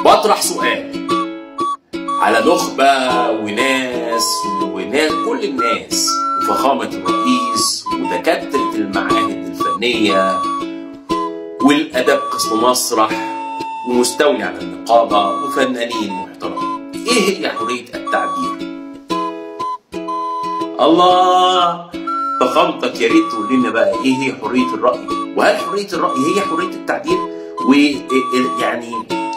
بطرح سؤال على نخبة وناس وناس كل الناس وفخامة الرئيس ودكاترة المعاهد الفنية والأدب قسم مسرح ومستولي على النقابة وفنانين محترمين إيه هي حرية التعبير؟ الله فخامتك يا ريت تقول لنا بقى ايه هي حريه الراي وهل حريه الراي هي حريه التعبير ويعني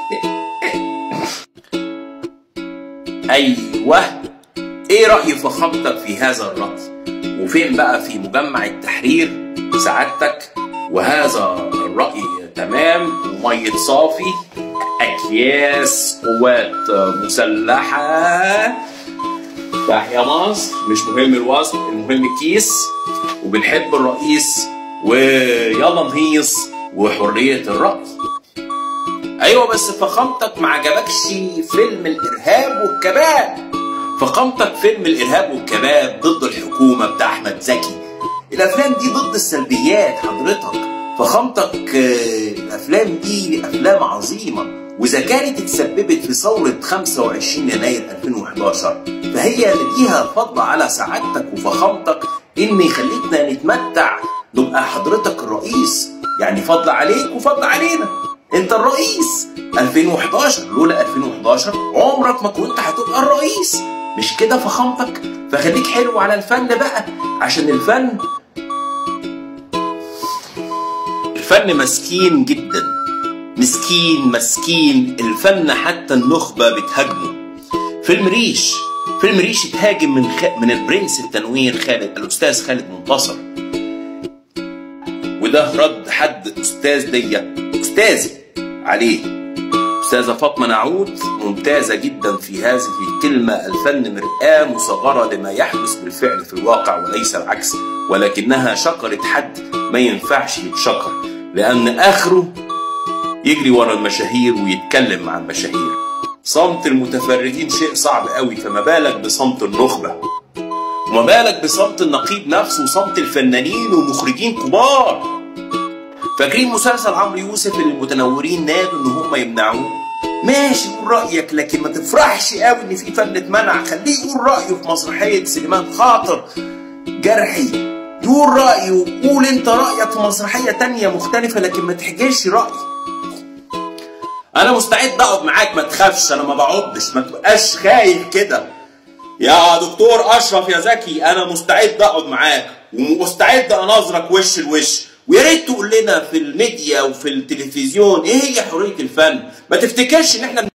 ايوه ايه راي فخامتك في هذا الراي وفين بقى في مجمع التحرير سعادتك وهذا الراي تمام وميه صافي اكياس قوات مسلحه تحيا مصر مش مهم الوصف المهم الكيس وبنحب الرئيس ويلا نهيص وحرية الرأي أيوة بس فخامتك ما عجبكش فيلم الإرهاب والكباب فخامتك فيلم الإرهاب والكباب ضد الحكومة بتاع أحمد زكي الأفلام دي ضد السلبيات حضرتك فخامتك الأفلام دي أفلام عظيمة وإذا كانت اتسببت في ثورة 25 يناير 2011 فهي اللي ليها فضل على سعادتك وفخامتك إن خلتنا نتمتع نبقى حضرتك الرئيس يعني فضل عليك وفضل علينا أنت الرئيس 2011 لولا 2011 عمرك ما كنت هتبقى الرئيس مش كده فخامتك فخليك حلو على الفن بقى عشان الفن الفن مسكين جدا مسكين مسكين الفن حتى النخبة بتهاجمه فيلم ريش فيلم ريش اتهاجم من خ... من البرنس التنوير خالد الأستاذ خالد منتصر وده رد حد أستاذ دي أستاذي عليه أستاذة فاطمة نعود ممتازة جدا في هذه الكلمة الفن مرآة مصغرة لما يحدث بالفعل في الواقع وليس العكس ولكنها شكرت حد ما ينفعش يتشكر لأن آخره يجري ورا المشاهير ويتكلم مع المشاهير صمت المتفرجين شيء صعب قوي فما بالك بصمت النخبة وما بالك بصمت النقيب نفسه وصمت الفنانين ومخرجين كبار فاكرين مسلسل عمرو يوسف اللي المتنورين نادوا ان هم يمنعوه ماشي قول رايك لكن ما تفرحش قوي ان في فن اتمنع خليه يقول رايه في مسرحيه سليمان خاطر جرحي يقول رايه وقول انت رايك في مسرحيه تانية مختلفه لكن ما تحجرش رايي انا مستعد اقعد معاك ما تخافش انا ما بقعدش ما تبقاش خايف كده يا دكتور اشرف يا زكي انا مستعد اقعد معاك ومستعد اناظرك وش لوش ويا ريت تقول لنا في الميديا وفي التلفزيون ايه هي حريه الفن ما تفتكرش ان احنا